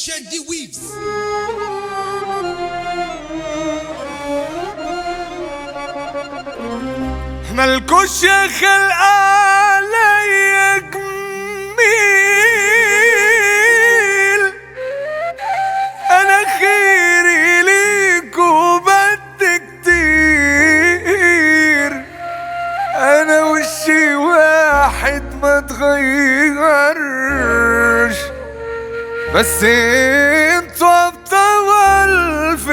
Shandy Weaves ملكوش خلق عليا جميل انا خيري ليك وبد كتير انا وشي واحد ما تغيرش بس انتوا ابطال في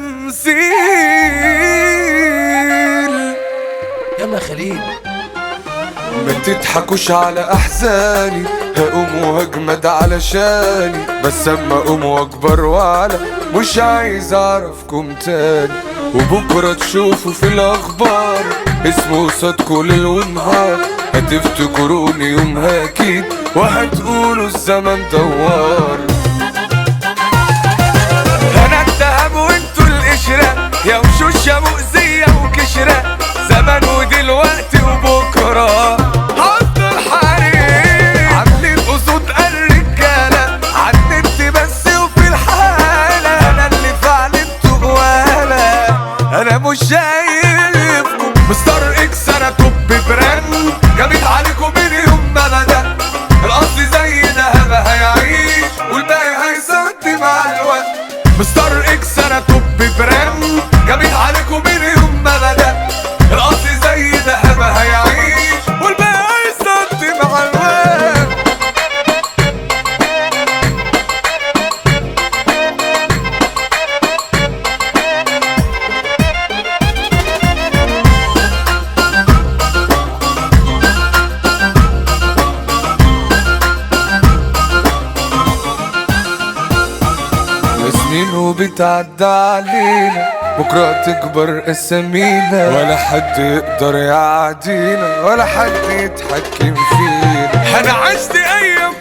التمثيل يلا يا خليل ما تضحكوش على احزاني هقوم وهجمد علشاني بس اما اقوم واكبر واعلى مش عايز اعرفكم تاني وبكرة تشوفوا في الاخبار اسمه قصادكوا ليل ونهار هتفتكروني يومها اكيد وهتقولوا الزمن دوار انا الذهب وانتوا القشرة يا وشوش يا مؤذية وكشرة زمان ودلوقتي وبكرة هفضل حريق عاملين قصود الرجالة عالنت بس وفي الحالة انا اللي فعلته ولا انا مش شايفكم مستر اكس انا توب براند جابت عليكم من يوم ما بدأ القصد زي دهب هيعيش والباقي هيسد مع الوقت مستر اكس انا توب براند جابت عليكم من يوم ما بدأ القصد زي دهب هيعيش والباقي هيسد مع الوقت سنين وبتعدى علينا بكرة تكبر اسامينا ولا حد يقدر يعدينا ولا حد يتحكم فينا انا عشت ايام